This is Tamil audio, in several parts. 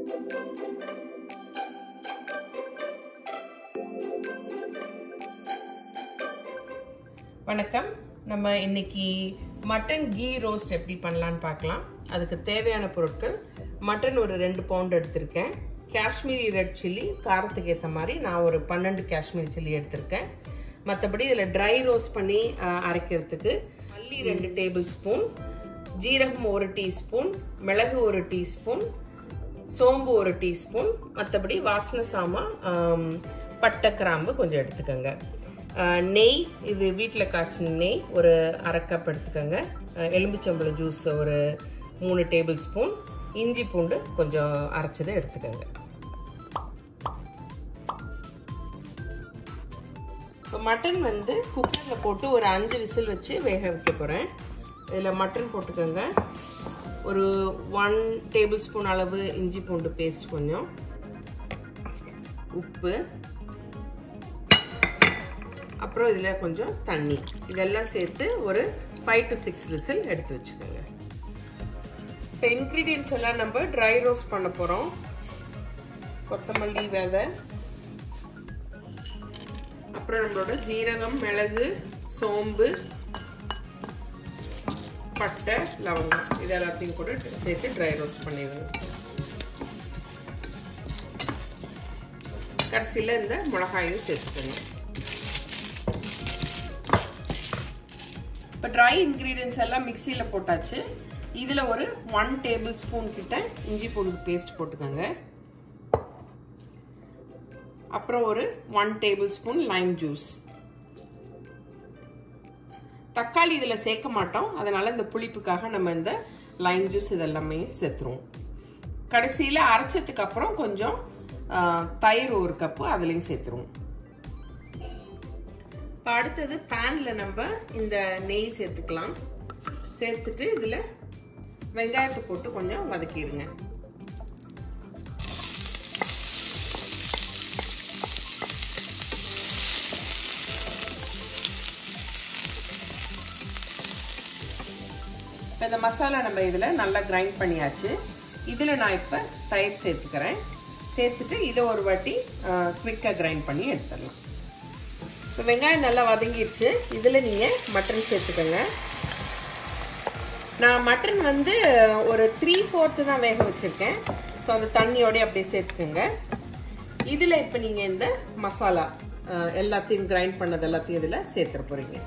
வணக்கம் நம்ம இன்னைக்கு மட்டன் கீ ரோஸ்ட் எப்படி பண்ணலான்னு பார்க்கலாம் அதுக்கு தேவையான பொருட்கள் மட்டன் ஒரு ரெண்டு பவுண்ட் எடுத்திருக்கேன் காஷ்மீரி ரெட் சில்லி காரத்துக்கு ஏற்ற மாதிரி நான் ஒரு பன்னெண்டு காஷ்மீரி சில்லி எடுத்திருக்கேன் மற்றபடி இதில் ட்ரை ரோஸ்ட் பண்ணி அஹ், அரைக்கிறதுக்கு மல்லி ரெண்டு டேபிள் ஸ்பூன் ஜீரகம் ஒரு டீஸ்பூன் மிளகு ஒரு டீஸ்பூன் சோம்பு ஒரு டீஸ்பூன் மற்றபடி வாசனை சாமான் ஆம், பட்டை கிராம்பு கொஞ்சம் எடுத்துக்கோங்க ஆஹ், நெய் இது வீட்டில் காய்ச்சின நெய் ஒரு அரை கப் எடுத்துக்கோங்க ஆஹ், எலும்புச்சம்பழம் ஜூஸ் ஒரு மூணு டேபிள் ஸ்பூன் இஞ்சி பூண்டு கொஞ்சம் அரைச்சதை எடுத்துக்கோங்க இப்போ மட்டன் வந்து குக்கரில் போட்டு ஒரு அஞ்சு விசில் வச்சு வேக வைக்க போகிறேன் இதில் மட்டன் போட்டுக்கோங்க ஒரு ஒன் டேபிள் ஸ்பூன் அளவு இஞ்சி பூண்டு பேஸ்ட் கொஞ்சம் உப்பு அப்புறம் இதில் கொஞ்சம் தண்ணி இதெல்லாம் சேர்த்து ஒரு ஃபைவ் டு சிக்ஸ் விசில் எடுத்து வச்சுக்கோங்க இப்போ இன்க்ரீடியன்ஸ் எல்லாம் நம்ம ட்ரை ரோஸ்ட் பண்ண போகிறோம் கொத்தமல்லி விதை அப்புறம் நம்மளோட ஜீரகம் மிளகு சோம்பு பட்டை லவங்கம் இது எல்லாத்தையும் கூட சேர்த்து ட்ரை ரோஸ்ட் பண்ணிடுங்க கடைசியில் இந்த மிளகாயும் சேர்த்துக்கோங்க இப்போ ட்ரை இன்க்ரீடியன்ஸ் எல்லாம் மிக்சியில் போட்டாச்சு இதில் ஒரு ஒன் டேபிள் ஸ்பூன் கிட்ட இஞ்சி பூண்டு பேஸ்ட் போட்டுக்கோங்க அப்புறம் ஒரு one tablespoon lime juice தக்காளி இதில் சேர்க்க மாட்டோம் அதனால இந்த புளிப்புக்காக நம்ம இந்த லைம் ஜூஸ் இதெல்லாமே சேர்த்துருவோம் கடைசியில் அரைச்சதுக்கு அப்புறம் கொஞ்சம் தயிர் ஒரு கப்பு அதுலேயும் சேர்த்துருவோம் இப்போ அடுத்தது பேனில் நம்ம இந்த நெய் சேர்த்துக்கலாம் சேர்த்துட்டு இதில் வெங்காயத்தை போட்டு கொஞ்சம் வதக்கிடுங்க இப்போ இந்த மசாலா நம்ம இதில் நல்லா கிரைண்ட் பண்ணியாச்சு இதில் நான் இப்போ தயிர் சேர்த்துக்கிறேன் சேர்த்துட்டு இதை ஒரு வாட்டி குவிக்காக கிரைண்ட் பண்ணி எடுத்துடலாம் இப்போ வெங்காயம் நல்லா வதங்கிடுச்சு இதில் நீங்கள் மட்டன் சேர்த்துக்கோங்க நான் மட்டன் வந்து ஒரு த்ரீ ஃபோர்த்து தான் வேக வச்சுருக்கேன் ஸோ அந்த தண்ணியோடய அப்படியே சேர்த்துக்கோங்க இதில் இப்போ நீங்கள் இந்த மசாலா எல்லாத்தையும் கிரைண்ட் பண்ணது எல்லாத்தையும் இதில் சேர்த்துட போகிறீங்க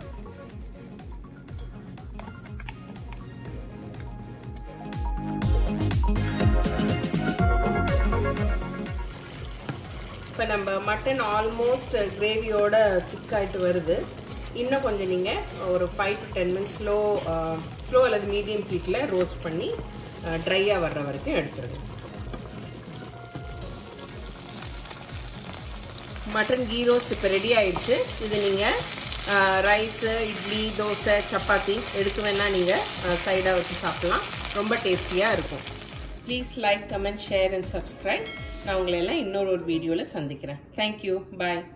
இப்போ நம்ம மட்டன் ஆல்மோஸ்ட் கிரேவியோட திக்காயிட்டு வருது இன்னும் கொஞ்சம் நீங்கள் ஒரு five to ten minutes slow slow அல்லது மீடியம் ஹீட்டில் ரோஸ்ட் பண்ணி ட்ரையாக வர்ற வரைக்கும் எடுத்துருங்க மட்டன் கீ ரோஸ்ட் இப்போ ரெடி ஆயிடுச்சு இது நீங்கள் ரைஸு இட்லி தோசை சப்பாத்தி எடுக்க வேணால் நீங்கள் சைடாக வச்சு சாப்பிட்லாம் ரொம்ப டேஸ்டியாக இருக்கும் please like comment share and subscribe நான் உங்களை எல்லாம் இன்னொரு ஒரு வீடியோவில் சந்திக்கிறேன் தேங்க்யூ பாய்